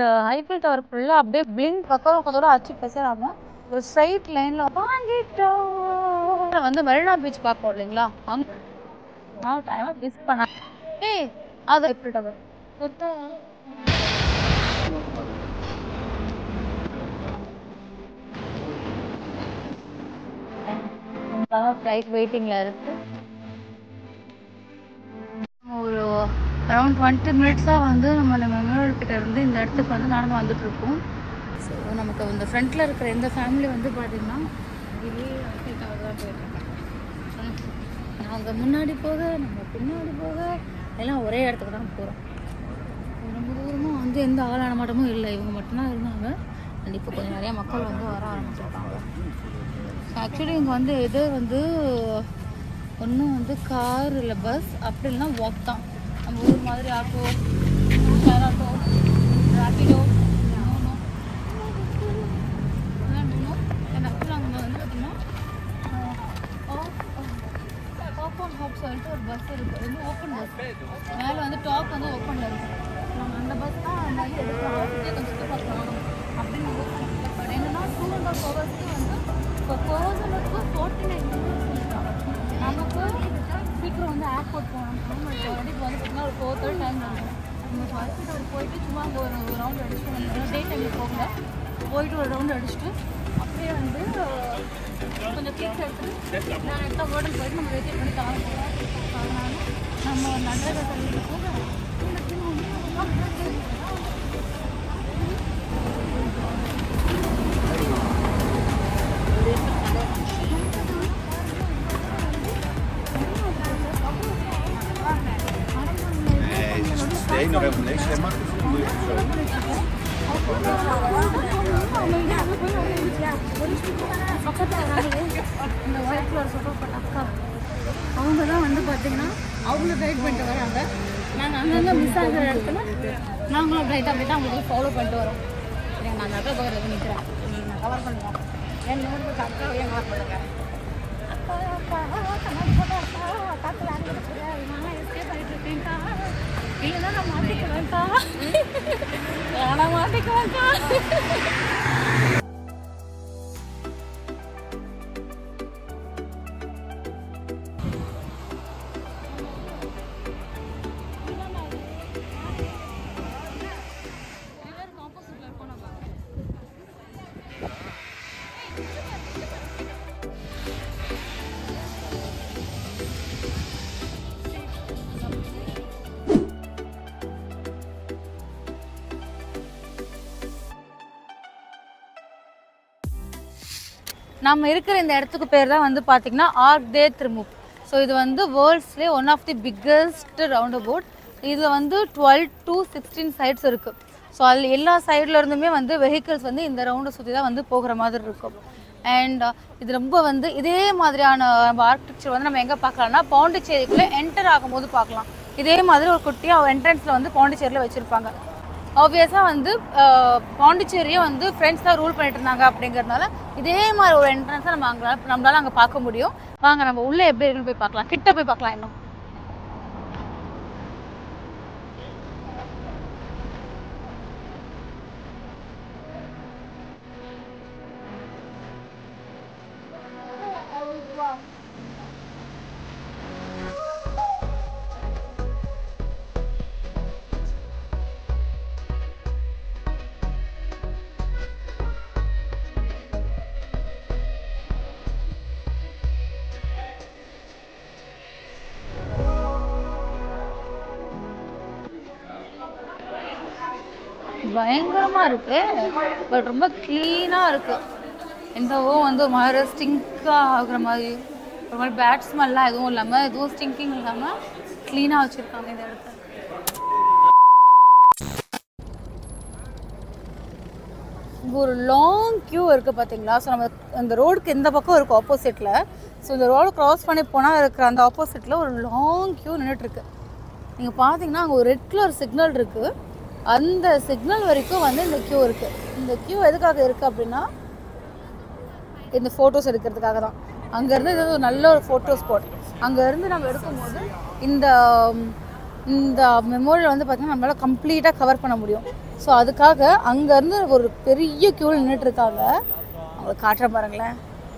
இந்த Eiffel tower ஃபுல்லா அப்படியே பிளிங்க் பக்கம் பக்கத்தோட அச்சு பேசுறாம ஒரு ஸ்ட்ரைட் லைன்ல வாங்கிட்டோம் வந்து மெரினா பீச் பார்ப்போம் இல்லைங்களா அங்க நான் டைம் மிஸ் பண்ண ஏய் அது ஐஃபில் டவர் ஃப்ளைட் வெயிட்டிங்ல இருக்கு ஒரு அரௌண்ட் டுவெண்ட்டி மினிட்ஸாக வந்து நம்ம அந்த மெமோரியல் கிட்ட இருந்து இந்த இடத்துக்கு வந்து நடந்து வந்துட்டு இருக்கோம் ஸோ நமக்கு இந்த ஃப்ரண்ட்டில் இருக்கிற இந்த ஃபேமிலி வந்து பார்த்தீங்கன்னா இதே இடத்துக்காக தான் போயிட்டுருக்காங்க நாங்கள் முன்னாடி போக நம்ம பின்னாடி போக எல்லாம் ஒரே இடத்துக்கு தான் போகிறோம் ரொம்ப தூரமும் வந்து எந்த ஆள் நடமாட்டமும் இல்லை இவங்க மட்டும்தான் இருந்தாங்க அண்ட் இப்போ கொஞ்சம் நிறைய மக்கள் வந்து வர ஆரம்பிச்சிருக்காங்க ஆக்சுவலி இங்கே வந்து எது வந்து ஒன்றும் வந்து கார் இல்லை பஸ் அப்படி இல்லைன்னா வாக் தான் நம்ம ஊர் மாதிரி auto share auto Rapido no no no no and ஆக்சுவலாக அங்கே வந்து பார்த்தீங்கன்னா ஓப்பன் ஹாப் சொல்லிட்டு ஒரு பஸ் இருக்குது அது வந்து ஓப்பன் பஸ் மேலே வந்து டாப் வந்து ஓப்பனில் இருக்கும் நம்ம அந்த பஸ் தான் அந்த இது எடுக்கலாம் அப்படியே கொஞ்சம் சுற்றி பார்க்கலாம் அப்படின்னு பட் என்னன்னா டூ ஹண்ட்ரட் ஹவர்ஸ்க்கு வந்து இப்போ பர்சனுக்கு ஃபார்ட்டி நைன் நமக்கு சீக்கிரம் வந்து ஏர்போர்ட் போகணும் நம்ம இப்போ வந்து பார்த்தீங்கன்னா ஒரு ஃபோர் தேர்ட் டைம் ஆகும் நம்ம ஹாஸ்பிட்டல் போயிட்டு சும்மா அங்கே ஒரு ரவுண்ட் அடிச்சுட்டு வந்து டே டைமில் போகல போயிட்டு ஒரு ரவுண்ட் அடிச்சுட்டு அப்படியே வந்து கொஞ்சம் கிளிக்ஸ் எடுத்துட்டு நான் எடுத்த ஹோட்டல் போயிட்டு நம்ம வெயிட் பண்ணி காண போகிறோம் அதனால நம்ம நடந்த தள்ளிட்டு போக Nee, nog even niks. Jij mag het niet zo. இந்த ஒயிட் கலர் சொஃபா போட்ட அக்கா அவங்க தான் வந்து பார்த்தீங்கன்னா அவங்கள கைட் பண்ணிட்டு வராங்க நாங்கள் அங்கங்கே மிஸ் ஆகிற இடத்துல நாங்களும் ரைட்டாக போயிட்டு அவங்களுக்கு ஃபாலோ பண்ணிட்டு வரோம் சரிங்க நான் அக்கா பக்கத்தில் நிற்கிறேன் நான் கவர் பண்ணுவேன் என் நோட்டு அக்கா ஏன் கவர் பண்ணுங்க அக்கா அக்கா கண்ணாடி போட்ட அக்கா அக்காக்கு வேலை கிடைச்சது நான் எஸ்கேப் ஆகிட்டு இருக்கேன்க்கா இல்லைன்னா நான் மாட்டிக்குவேன்க்கா நான் மாட்டிக்குவேன்க்கா ஆப்போசிட்ல இருக்கோம் நம்ம நம்ம இருக்கிற இந்த இடத்துக்கு பேர் தான் வந்து பார்த்தீங்கன்னா ஆர்க் தே திருமுக் ஸோ இது வந்து வேர்ல்ட்ஸ்லேயே one of the biggest roundabout இதில் வந்து டுவெல் டு சிக்ஸ்டீன் சைட்ஸ் இருக்குது ஸோ அதில் எல்லா சைடில் இருந்துமே வந்து வெஹிக்கிள்ஸ் வந்து இந்த ரவுண்டை சுற்றி தான் வந்து போகிற மாதிரி இருக்கும் அண்ட் இது ரொம்ப வந்து இதே மாதிரியான நம்ம ஆர்கிடெக்சர் வந்து நம்ம எங்கே பார்க்கலாம்னா பாண்டிச்சேரிக்குள்ளே என்டர் ஆகும்போது பார்க்கலாம் இதே மாதிரி ஒரு குட்டியாக என்ட்ரன்ஸில் வந்து பாண்டிச்சேரியில் வச்சுருப்பாங்க ஆப்வியஸாக வந்து அஹ், பாண்டிச்சேரியை வந்து ஃப்ரெண்ட்ஸ் தான் ரூல் பண்ணிட்டு இருந்தாங்க அப்படிங்கிறதுனால இதே மாதிரி ஒரு என்ட்ரன்ஸை நம்ம அங்கே நம்மளால அங்கே பார்க்க முடியும் வாங்க நம்ம உள்ளே எப்படி இருக்குன்னு போய் பார்க்கலாம் கிட்ட போய் பார்க்கலாம் இன்னும் பயங்கரமா இருக்கு பட் ரொம்ப க்ளீனா இருக்கு எந்தவோ வந்து ஒரு மாதிரி ஸ்டிங்கா ஆகுற மாதிரி ஒரு மாதிரி பேட் ஸ்மெல்லாம் எதுவும் இல்லாம எதுவும் ஸ்டிங்கிங் இல்லாம க்ளீனா வச்சிருக்காங்க இந்த இடத்த இங்க ஒரு லாங் கியூ இருக்கு பாத்தீங்களா ஸோ நம்ம அந்த ரோடுக்கு இந்த பக்கம் இருக்கு ஆப்போசிட்ல ஸோ இந்த ரோடு கிராஸ் பண்ணி போனால் இருக்கிற அந்த ஆப்போசிட்ல ஒரு லாங் கியூ நின்றுட்டு இருக்கு நீங்கள் பார்த்தீங்கன்னா அங்கே ஒரு ரெட் கலர் சிக்னல் இருக்குது அந்த சிக்னல் வரைக்கும் வந்து இந்த கியூ இருக்குது இந்த கியூ எதுக்காக இருக்குது அப்படின்னா இந்த ஃபோட்டோஸ் எடுக்கிறதுக்காக தான் அங்கேருந்து இது ஒரு நல்ல ஒரு ஃபோட்டோ ஸ்பாட் அங்கேருந்து நம்ம எடுக்கும்போது இந்த இந்த மெமோரியல் வந்து பார்த்திங்கன்னா நம்மளால் கம்ப்ளீட்டாக கவர் பண்ண முடியும் ஸோ அதுக்காக அங்கேருந்து ஒரு பெரிய க்யூவில் நின்றுட்டு இருக்காங்க அவங்க காட்டுற பாருங்களேன்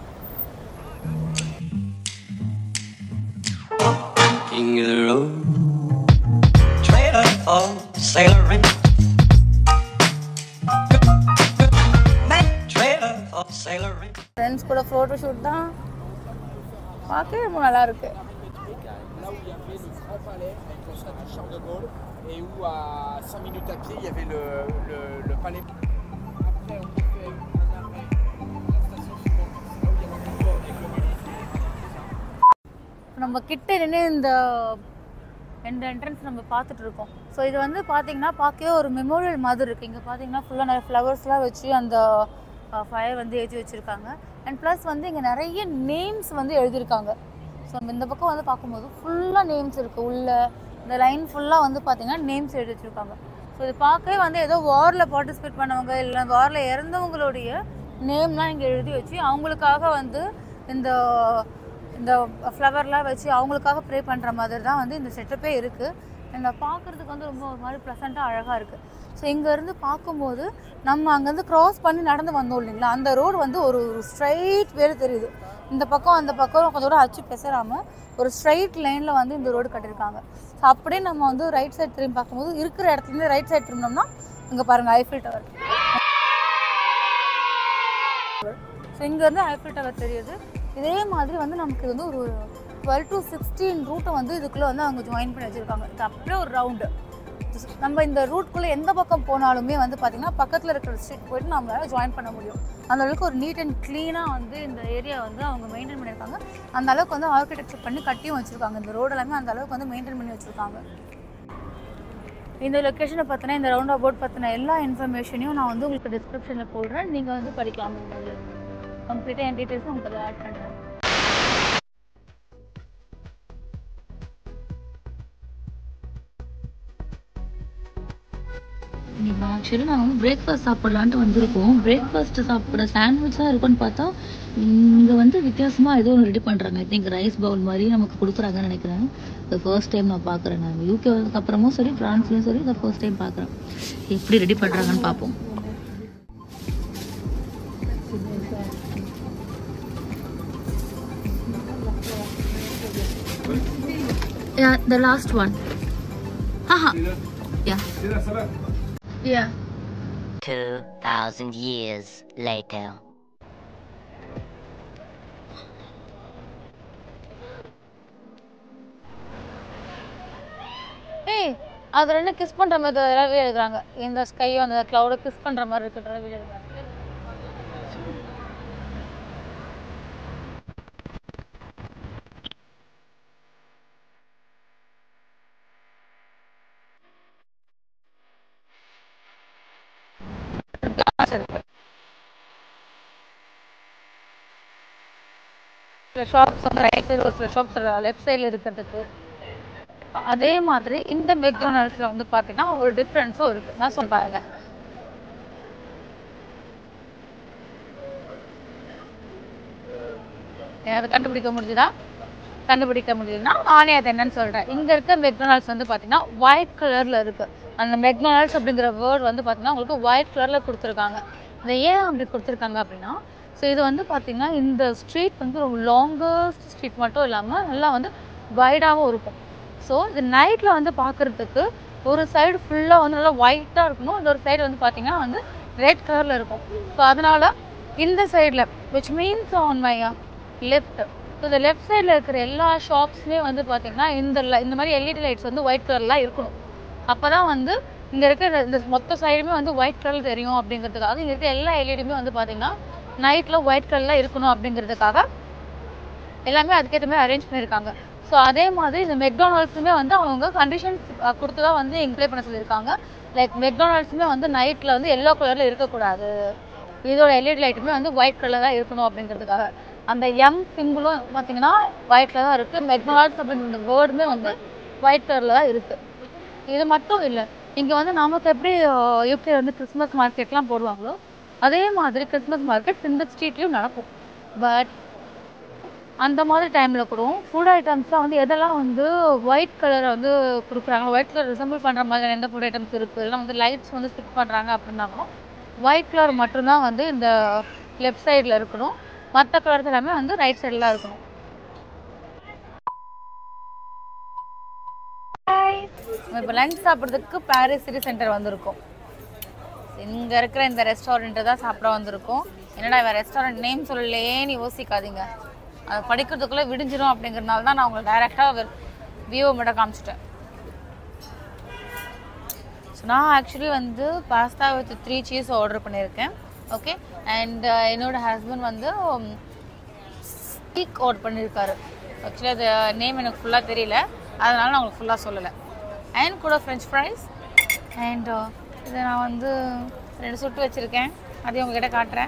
King of the road, trailer for sailoring. Man, trailer for sailoring. Friends கூட ஃபோட்டோ ஷூட் தான் பார்க்கவே ரொம்ப நல்லா இருக்கு Là où il y avait le grand palais avec le statue Charles de Gaulle et où à 5 minutes à pied il y avait le, le, le palais. Après on a fait un arrêt à la station suivante. C'est là où il y avait le port avec le நம்ம கிட்ட நின்று இந்த ரெண்டு entrance நம்ம பார்த்துட்டு இருக்கோம் so இது வந்து பார்த்தீங்கன்னா பார்க்கவே ஒரு மெமோரியல் மாதிரி இருக்குது இங்கே பார்த்தீங்கன்னா ஃபுல்லாக நிறைய ஃப்ளவர்ஸ்லாம் வச்சு அந்த ஃபயர் வந்து ஏற்றி வச்சுருக்காங்க அண்ட் ப்ளஸ் வந்து இங்கே நிறைய நேம்ஸ் வந்து எழுதியிருக்காங்க ஸோ இந்த பக்கம் வந்து பார்க்கும்போது ஃபுல்லாக நேம்ஸ் இருக்குது உள்ள இந்த லைன் ஃபுல்லாக வந்து பார்த்தீங்கன்னா நேம்ஸ் எழுதி வச்சுருக்காங்க ஸோ இது பார்க்கவே வந்து ஏதோ வாரில் பார்ட்டிசிபேட் பண்ணவங்க இல்லை வாரில் இறந்தவங்களுடைய நேம்லாம் இங்கே எழுதி வச்சு அவங்களுக்காக வந்து இந்த இந்த ஃப்ளவர்லாம் வச்சு அவங்களுக்காக ப்ரே பண்ணுற மாதிரி தான் வந்து இந்த செட்டப்பே இருக்குது இந்த பார்க்குறதுக்கு வந்து ரொம்ப ஒரு மாதிரி ப்ளசண்ட்டாக அழகாக இருக்குது ஸோ இங்கேருந்து பார்க்கும்போது நம்ம அங்கேருந்து க்ராஸ் பண்ணி நடந்து வந்தோம் இல்லைங்களா அந்த ரோடு வந்து ஒரு ஸ்ட்ரைட் வேறு தெரியுது இந்த பக்கம் அந்த பக்கம் கொஞ்சம் கூட அச்சு பெசராமல் ஒரு ஸ்ட்ரைட் லைனில் வந்து இந்த ரோடு கட்டியிருக்காங்க ஸோ அப்படியே நம்ம வந்து ரைட் சைடு திரும்பி பார்க்கும்போது இருக்கிற இடத்துலேருந்து ரைட் சைடு திரும்பினோம்னா இங்கே பாருங்கள் ஐஃபில் டவர் ஸோ இங்கேருந்து ஐஃபில் டவர் தெரியுது இதே மாதிரி வந்து நமக்கு இது வந்து ஒரு டுவெல் டு சிக்ஸ்டீன் ரூட்டை வந்து இதுக்குள்ளே வந்து அவங்க ஜாயின் பண்ணி வச்சுருக்காங்க இது அப்படியே ஒரு ரவுண்டு நம்ம இந்த ரூட்குள்ளே எந்த பக்கம் போனாலுமே வந்து பார்த்திங்கன்னா பக்கத்தில் இருக்கிற ஸ்ட்ரீட் போயிட்டு நம்மளால ஜாயின் பண்ண முடியும் அந்த அளவுக்கு ஒரு நீட் அண்ட் க்ளீனாக வந்து இந்த ஏரியா வந்து அவங்க மெயின்டைன் பண்ணியிருக்காங்க அந்த அளவுக்கு வந்து ஆர்கிடெக்சர் பண்ணி கட்டியும் வச்சுருக்காங்க இந்த ரோடு எல்லாமே அந்த அளவுக்கு வந்து மெயின்டைன் பண்ணி வச்சுருக்காங்க இந்த லொக்கேஷனை பற்றின இந்த ரவுண்ட் அபவுட் பற்றின எல்லா இன்ஃபர்மேஷனையும் நான் வந்து உங்களுக்கு டிஸ்கிரிப்ஷனில் போடுறேன் நீங்கள் வந்து படிக்கலாம் கம்ப்ளீட்டாக என் டீட்டெயில்ஸும் உங்களுக்கு ஆட் பண்ணுறேன் இப்போ ஆக்சுவலி நாங்கள் வந்து பிரேக்ஃபாஸ்ட் சாப்பிட்லான்ட்டு வந்திருக்கோம் பிரேக்ஃபாஸ்ட் சாப்பிட சாண்ட்விச் தான் இருக்குன்னு பார்த்தா இங்கே வந்து வித்தியாசமாக ஏதோ ஒன்று ரெடி பண்ணுறாங்க ஐ திங்க் ரைஸ் பவுல் மாதிரி நமக்கு கொடுக்குறாங்கன்னு நினைக்கிறேன் இது ஃபர்ஸ்ட் டைம் நான் பார்க்குறேன் நான் யூகே அப்புறமும் சரி ஃப்ரான்ஸ்லேயும் சரி இதை ஃபர்ஸ்ட் டைம் பார்க்குறேன் எப்படி ரெடி பண்ணுறாங்கன்னு பார்ப்போம் Yeah, the last one. Haha. Yeah. Yeah. 2,000 years later. ஏய் அது ரெண்டு கிஸ் பண்ற மாதிரி ரவி எழுதுறாங்க இந்த ஸ்கையும் அந்த கிளவுட கிஸ் பண்ற மாதிரி இருக்கிற ரவி எழுதுறாங்க சில ஷாப்ஸ் வந்து ரைட் சைடு ஒரு சில ஷாப்ஸ் லெஃப்ட் சைடில் இருக்கிறதுக்கு அதே மாதிரி இந்த மெக்டானல்ட்ஸில் வந்து பார்த்தீங்கன்னா ஒரு டிஃப்ரென்ஸும் இருக்குது நான் சொல்ல பாருங்க அதை கண்டுபிடிக்க முடிஞ்சுதா கண்டுபிடிக்க முடியுதுன்னா நானே அது என்னன்னு சொல்கிறேன் இங்கே இருக்க மெக்டானல்ட்ஸ் வந்து பார்த்தீங்கன்னா ஒயிட் கலரில் இருக்குது அந்த மெக்டானல்ட்ஸ் அப்படிங்கிற வேர்ட் வந்து பார்த்தீங்கன்னா உங்களுக்கு ஒயிட் கலரில் கொடுத்துருக்காங்க இதை ஏன் அப்படி கொடுத்துருக்காங்க அப்படின்னா ஸோ இது வந்து பார்த்தீங்கன்னா இந்த ஸ்ட்ரீட் வந்து ரொம்ப லாங்கஸ்ட் ஸ்ட்ரீட் மட்டும் இல்லாமல் நல்லா வந்து வைடாகவும் இருக்கும் ஸோ இது நைட்டில் வந்து பார்க்குறதுக்கு ஒரு சைடு ஃபுல்லாக வந்து நல்லா ஒயிட்டாக இருக்கணும் இன்னொரு சைடு வந்து பார்த்தீங்கன்னா வந்து ரெட் கலரில் இருக்கும் ஸோ அதனால் இந்த சைடில் which means on my left so இந்த லெஃப்ட் சைடில் இருக்கிற எல்லா ஷாப்ஸ்லேயே வந்து பார்த்தீங்கன்னா இந்த li- இந்த மாதிரி எல்இடி லைட்ஸ் வந்து ஒயிட் கலர்லாம் இருக்கணும் அப்போ தான் வந்து இங்கே இருக்கிற இந்த மொத்த சைடுமே வந்து ஒயிட் கலர் தெரியும் அப்படிங்கிறதுக்காக இங்கே இருக்க எல்லா எல்இடியுமே வந்து பார்த்தீங்கன்னா நைட்டில் ஒயிட் கலரில் இருக்கணும் அப்படிங்கிறதுக்காக எல்லாமே அதுக்கேற்ற மாதிரி அரேஞ்ச் பண்ணியிருக்காங்க ஸோ அதே மாதிரி இந்த மெக்டானல்ட்ஸுமே வந்து அவங்க கண்டிஷன்ஸ் கொடுத்து தான் வந்து இம்ப்ளை பண்ண சொல்லியிருக்காங்க லைக் மெக்டானல்ட்ஸுமே வந்து நைட்டில் வந்து எல்லோ கலரில் இருக்கக்கூடாது இதோட எல்இடி லைட்டுமே வந்து ஒயிட் கலர் தான் இருக்கணும் அப்படிங்கிறதுக்காக அந்த எம் சிம்பிளும் பார்த்தீங்கன்னா ஒயிட்டில் தான் இருக்குது மெக்டானல்ட்ஸ் அப்படிங்கிற வேர்டுமே வந்து ஒயிட் கலரில் தான் இருக்குது இது மட்டும் இல்லை இங்கே வந்து நமக்கு எப்படி யூகே வந்து கிறிஸ்மஸ் மார்க்கெட்லாம் போடுவாங்களோ அதே மாதிரி கிறிஸ்மஸ் மார்க்கெட் இந்த ஸ்ட்ரீட்லேயும் நடக்கும் பட் அந்த மாதிரி டைமில் கூட ஃபுட் ஐட்டம்ஸ்லாம் வந்து எதெல்லாம் வந்து ஒயிட் கலரை வந்து கொடுக்குறாங்க ஒயிட் கலர் ரிசம்பிள் பண்ணுற மாதிரி எந்த ஃபுட் ஐட்டம்ஸ் இருக்குது இல்லை வந்து லைட்ஸ் வந்து ஸ்டிக் பண்ணுறாங்க அப்படின்னாலும் ஒயிட் கலர் மட்டும்தான் வந்து இந்த லெஃப்ட் சைடில் இருக்கணும் மற்ற கலர்ஸ் எல்லாமே வந்து ரைட் சைடில் இருக்கணும் இப்போ லஞ்ச் சாப்பிட்றதுக்கு பாரிஸ் சிட்டி சென்டர் வந்திருக்கோம் இங்கே இருக்கிற இந்த ரெஸ்டாரண்ட்டு தான் சாப்பிட வந்திருக்கோம் என்னடா இவன் ரெஸ்டாரண்ட் நேம் சொல்லலேன்னு யோசிக்காதீங்க அதை படிக்கிறதுக்குள்ளே விடிஞ்சிரும் அப்படிங்கிறதுனால தான் நான் உங்களுக்கு டைரெக்டாக வியூவை மட்டும் காமிச்சிட்டேன் ஸோ நான் ஆக்சுவலி வந்து pasta with three cheese order பண்ணியிருக்கேன் ஓகே அண்ட் என்னோட ஹஸ்பண்ட் வந்து ஸ்டீக் ஆர்டர் பண்ணியிருக்காரு ஆக்சுவலி அது நேம் எனக்கு ஃபுல்லாக தெரியல அதனால நான் உங்களுக்கு ஃபுல்லாக சொல்லலை அண்ட் கூட ஃப்ரெஞ்ச் ஃப்ரைஸ் அண்ட் இதை நான் வந்து ரெண்டு சுட்டு வச்சுருக்கேன் அதையும் உங்ககிட்ட காட்டுறேன்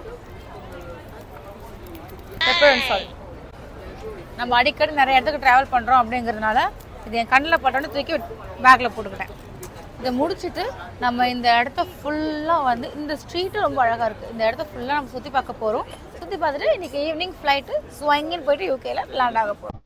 பெப்பர் அண்ட் சால்ட் நம்ம அடிக்கடி நிறைய இடத்துக்கு ட்ராவல் பண்ணுறோம் அப்படிங்கிறதுனால இது என் கண்ணில் பட்டோன்னு தூக்கி பேக்கில் போட்டுக்கிட்டேன் இதை முடிச்சுட்டு நம்ம இந்த இடத்த ஃபுல்லாக வந்து இந்த ஸ்ட்ரீட்டு ரொம்ப அழகாக இருக்குது இந்த இடத்த ஃபுல்லாக நம்ம சுற்றி பார்க்க போகிறோம் சுற்றி பார்த்துட்டு இன்றைக்கி ஈவினிங் ஃப்ளைட்டு ஸ்வைங்கின்னு போயிட்டு யூகேல லேண்ட் ஆக போகிறோம்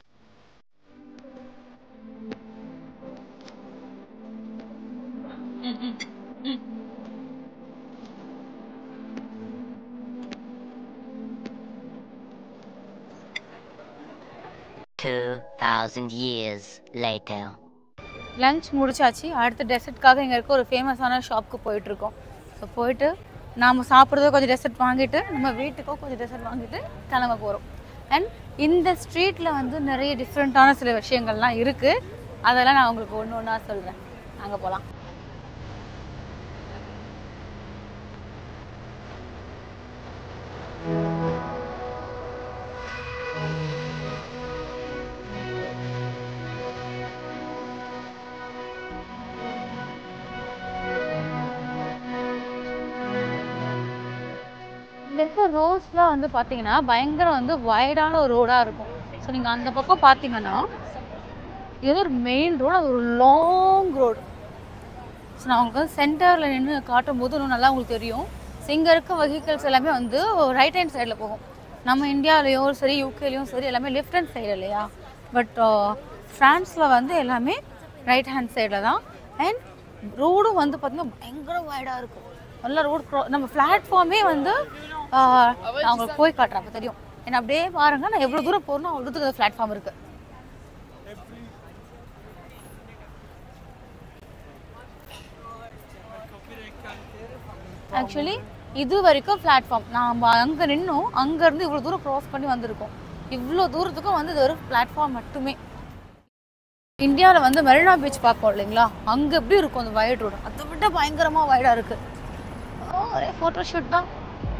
Two thousand years later. Lunch முடிச்சாச்சு அடுத்த டெசர்ட்காக இங்கே இருக்க ஒரு ஃபேமஸான ஷாப்புக்கு போயிட்டுருக்கோம் ஸோ போயிட்டு நாம் சாப்பிட்றதோ கொஞ்சம் டெசர்ட் வாங்கிட்டு நம்ம வீட்டுக்கோ கொஞ்சம் டெசர்ட் வாங்கிட்டு கிளம்ப போகிறோம் அண்ட் இந்த ஸ்ட்ரீட்டில் வந்து நிறைய டிஃப்ரெண்ட்டான சில விஷயங்கள்லாம் இருக்குது அதெல்லாம் நான் உங்களுக்கு ஒன்று ஒன்றா சொல்கிறேன் அங்கே போகலாம் இந்த இருக்க ரோட்ஸ்லாம் வந்து பார்த்தீங்கன்னா பயங்கர வந்து வைடான ஒரு ரோடாக இருக்கும் ஸோ நீங்கள் அந்த பக்கம் பார்த்தீங்கன்னா இது ஒரு மெயின் ரோடு அது ஒரு லாங் ரோடு ஸோ நான் உங்களுக்கு வந்து சென்டரில் நின்று காட்டும் போது இன்னும் நல்லா உங்களுக்கு தெரியும் ஸோ இங்கே இருக்க வெஹிக்கிள்ஸ் எல்லாமே வந்து ரைட் ஹேண்ட் சைடில் போகும் நம்ம இந்தியாவிலையும் சரி யூகேலையும் சரி எல்லாமே லெஃப்ட் ஹேண்ட் சைடு இல்லையா பட் ஃப்ரான்ஸில் வந்து எல்லாமே ரைட் ஹேண்ட் சைடில் தான் அண்ட் ரோடும் வந்து பார்த்திங்கன்னா பயங்கர வைடாக இருக்கும் நல்ல ரோடு நம்ம பிளாட்ஃபார்மே வந்து ஆஹ், நான் உங்களுக்கு போய் காட்டுறேன் அப்போ தெரியும் ஏன்னா அப்படியே பாருங்க நான் எவ்வளோ தூரம் போகணும் அவ்வளோ தூரத்துக்கு பிளாட்ஃபார்ம் இருக்குது ஆக்சுவலி இது வரைக்கும் பிளாட்ஃபார்ம் நாம் அங்கே நின்னோம் அங்கேருந்து இவ்வளோ தூரம் க்ராஸ் பண்ணி வந்திருக்கோம் இவ்வளோ தூரத்துக்கும் வந்து இது ஒரு பிளாட்ஃபார்ம் மட்டுமே இந்தியாவில் வந்து மெரினா பீச் பார்ப்போம் இல்லைங்களா அங்கே எப்படி இருக்கும் அந்த வைட் ரோடு அதை விட பயங்கரமாக வைடாக இருக்குது ஒரே ஃபோட்டோ ஷூட் தான்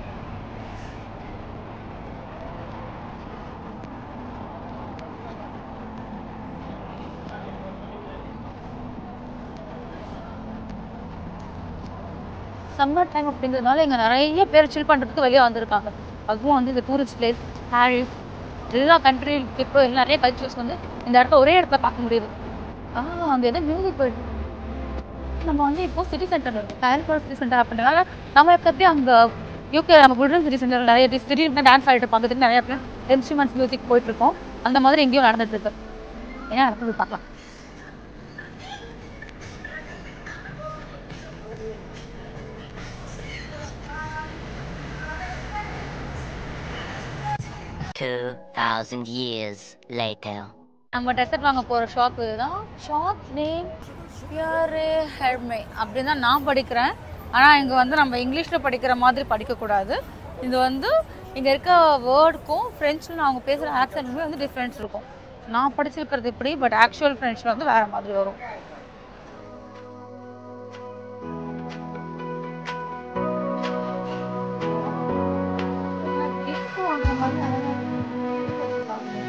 சம்மர் டைம் அப்படிங்கிறதுனால இங்கே நிறைய பேர் சில் பண்ணுறதுக்கு வெளியே வந்திருக்காங்க அதுவும் வந்து இந்த டூரிஸ்ட் பிளேஸ் பாரிஸ் எல்லா கண்ட்ரி இப்போ நிறைய கல்ச்சர்ஸ் வந்து இந்த இடத்த ஒரே இடத்துல பார்க்க முடியுது ஆ அங்கே எதோ மியூசிக் போயிடுது நம்ம வந்து இப்போ சிட்டி சென்டர் இருக்கு பாரிஸ் சிட்டி சென்டர் அப்படின்றனால நம்ம இப்போ எப்படி அங்கே யூகே நம்ம குல்டன் சிட்டி சென்டர் நிறைய சிட்டி டான்ஸ் ஆடிட்டு பார்க்கறதுக்கு நிறைய பேர் இன்ஸ்ட்ருமெண்ட்ஸ் மியூசிக் போயிட்டு இருக்கோம் அந்த மாதிரி எங்கேயும் நடந்துட்டு இருக்கு ஏன்னா நடக்குது பார்க்கலாம் Two thousand years later. நம்ம டெசர்ட் வாங்க போகிற ஷாப் இதுதான் ஷாப் நேம் பியரே ஹெர்மே அப்படின்னு தான் நான் படிக்கிறேன் ஆனால் இங்கே வந்து நம்ம இங்கிலீஷில் படிக்கிற மாதிரி படிக்கக்கூடாது இது வந்து இங்கே இருக்க வேர்டுக்கும் ஃப்ரெஞ்சில் அவங்க பேசுகிற ஆக்சன்ட்டுமே வந்து டிஃப்ரென்ஸ் இருக்கும் நான் படிச்சிருக்கிறது இப்படி பட் ஆக்சுவல் ஃப்ரெஞ்சில் வந்து வேறு மாதிரி வரும் இப்போ அந்த மாதிரி அழகா இருக்கு.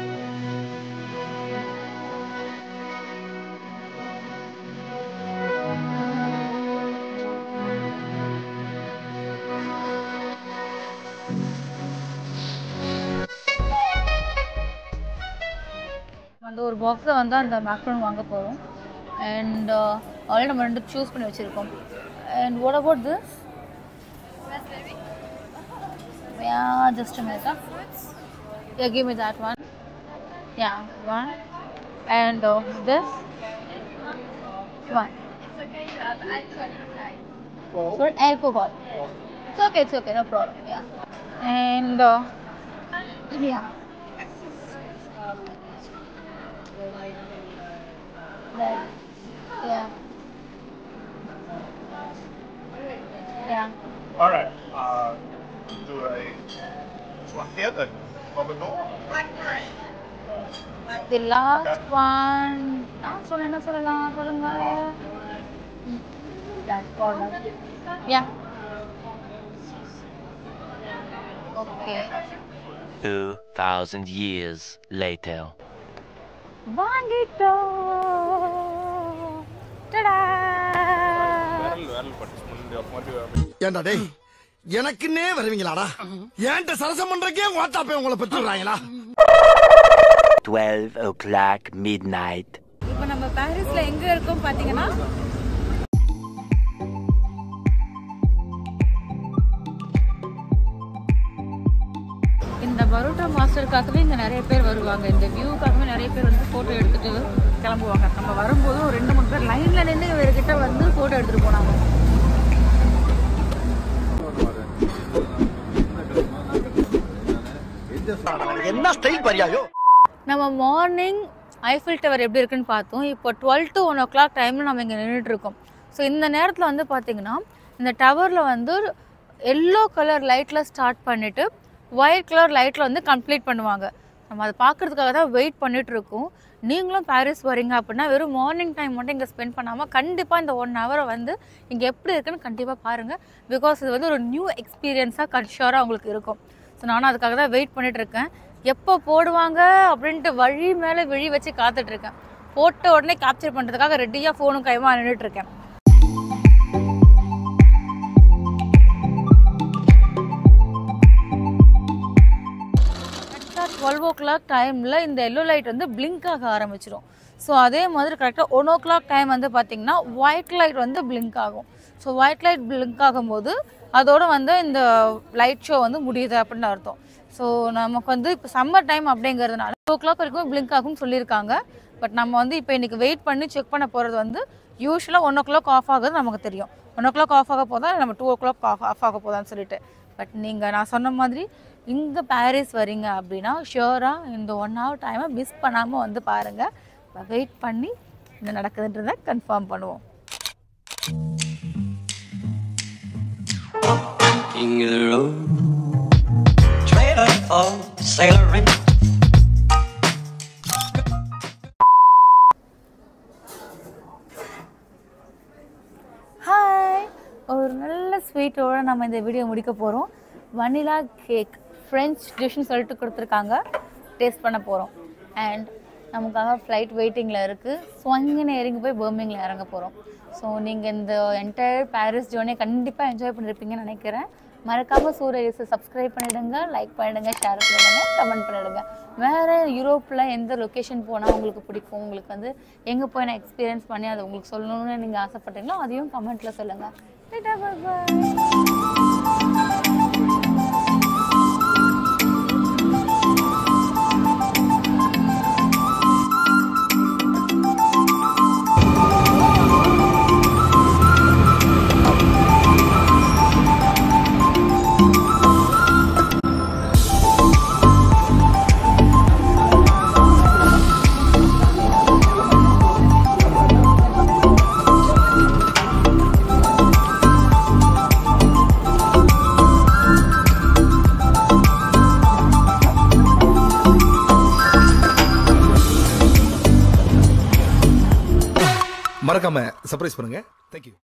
அந்த ஒரு பாக்ஸை வந்து அந்த மேக்ரோன் வாங்க போகிறோம் அண்ட் ஆல்ரெடி நம்ம ரெண்டு சூஸ் பண்ணி வச்சுருக்கோம் and what about this Yeah, just a minute. huh? Yeah, give me that one. Yeah, one. And uh, this one. For alcohol. It's okay, it's okay, no problem. Yeah. And uh, yeah. That, yeah. Yeah. All right. Uh, do I one here and open door? The last one. நான் சொல்ல என்ன சொல்லலாம் சொல்லுங்க That corner. Yeah. Okay. 2,000 years later. வாங்கிட்டோம் டடா ஏண்டா டேய் எனக்குன்னே வருவீங்களாடா ஏன்ட்ட சரசம் பண்றக்கே வாட்டாப்பே உங்களை பெற்றுறாங்களா 12 o'clock midnight. இப்போ நம்ம பாரிஸ்ல எங்க இருக்கோம் பாத்தீங்கன்னா இந்த பரோட்டா மாஸ்டருக்காகவே இங்க நிறைய பேர் வருவாங்க இந்த வியூக்காகவே நிறைய பேர் வந்து போட்டோ எடுத்துட்டு கிளம்புவாங்க நம்ம வரும்போது ஒரு ரெண்டு மூணு பேர் லைன்ல நின்று இவர்கிட்ட வந்து போட்டோ எடுத்துட்டு போனாங்க என்ன ஸ்டைல் பரியாயோ நம்ம மார்னிங் ஐஃபில் டவர் எப்படி இருக்குன்னு பார்த்தோம் இப்போ twelve to one o'clock டைமில் நம்ம இங்கே நின்றுட்டு இருக்கோம் ஸோ இந்த நேரத்தில் வந்து பார்த்தீங்கன்னா இந்த டவரில் வந்து எல்லோ கலர் லைட்டில் ஸ்டார்ட் பண்ணிவிட்டு ஒயிட் கலர் லைட்டில் வந்து கம்ப்ளீட் பண்ணுவாங்க நம்ம அதை பார்க்குறதுக்காக தான் வெயிட் பண்ணிட்டு இருக்கோம் நீங்களும் பாரிஸ் வரீங்க அப்படின்னா வெறும் மார்னிங் டைம் மட்டும் இங்கே ஸ்பெண்ட் பண்ணாமல் கண்டிப்பாக இந்த ஒன் ஹவரை வந்து இங்கே எப்படி இருக்குன்னு கண்டிப்பாக பாருங்கள் பிகாஸ் இது வந்து ஒரு நியூ எக்ஸ்பீரியன்ஸாக கன்ஷியராக உங்களுக்கு இருக்கும் ஸோ நானும் அதுக்காக தான் வெயிட் பண்ணிட்டு இருக்கேன் எப்போ போடுவாங்க அப்படின்ட்டு வழி மேலே விழி வச்சு காத்துட்டு இருக்கேன் போட்ட உடனே கேப்சர் பண்ணுறதுக்காக ரெடியாக ஃபோனும் கைமா நின்றுட்டு இருக்கேன் கரெக்டாக டுவெல் ஓ கிளாக் டைமில் இந்த எல்லோ லைட் வந்து blink ஆக ஆரம்பிச்சிடும் ஸோ அதே மாதிரி கரெக்டாக ஒன் ஓ கிளாக் டைம் வந்து பார்த்திங்கன்னா ஒயிட் லைட் வந்து blink ஆகும் ஸோ ஒயிட் லைட் blink ஆகும்போது அதோட வந்து இந்த லைட் ஷோ வந்து முடியுது அப்படின்னு அர்த்தம் ஸோ நமக்கு வந்து இப்போ சம்மர் டைம் அப்படிங்கிறதுனால டூ ஓ கிளாக் வரைக்கும் blink ஆகும்னு சொல்லியிருக்காங்க பட் நம்ம வந்து இப்போ இன்றைக்கி வெயிட் பண்ணி செக் பண்ண போகிறது வந்து யூஸ்வலாக ஒன் ஓ கிளாக் ஆஃப் ஆகுது நமக்கு தெரியும் ஒன் ஓ கிளாக் ஆஃப் ஆக போதா நம்ம two o'clock off off ஆக போதான்னு சொல்லிட்டு பட் நீங்கள் நான் சொன்ன மாதிரி இங்கே பாரிஸ் வரீங்க அப்படின்னா ஷியோராக இந்த ஒன் ஹவர் டைமை மிஸ் பண்ணாமல் வந்து பாருங்கள் வெயிட் பண்ணி என்ன நடக்குதுன்றதை கன்ஃபார்ம் பண்ணுவோம் King of the road. Trailer for sailoring. Hi ஒரு நல்ல ஸ்வீட்டோட நம்ம இந்த வீடியோ முடிக்க போகிறோம் வனிலா கேக் ஃப்ரெஞ்ச் டிஷ்னு சொல்லிட்டு கொடுத்துருக்காங்க டேஸ்ட் பண்ண போகிறோம் அண்ட் நமக்காக ஃப்ளைட் வெயிட்டிங்கில் இருக்குது ஸ்வங்கின இறங்கி போய் பர்மிங்கில் இறங்க போகிறோம் ஸோ நீங்கள் இந்த என்டையர் பாரிஸ் ஜோனியை கண்டிப்பாக என்ஜாய் பண்ணியிருப்பீங்கன்னு நினைக்கிறேன் மறக்காமல் சூரியஸை சப்ஸ்கிரைப் பண்ணிடுங்க லைக் பண்ணிடுங்க ஷேர் பண்ணிடுங்க கமெண்ட் பண்ணிடுங்க வேறு யூரோப்பில் எந்த லொக்கேஷன் போனால் உங்களுக்கு பிடிக்கும் உங்களுக்கு வந்து எங்கே போய் நான் எக்ஸ்பீரியன்ஸ் பண்ணி அதை உங்களுக்கு சொல்லணும்னு நீங்கள் ஆசைப்பட்டீங்களோ அதையும் கமெண்ட்டில் சொல்லுங்கள் பாய் மறக்காம சர்ப்ரைஸ் பண்ணுங்க தேங்க்யூ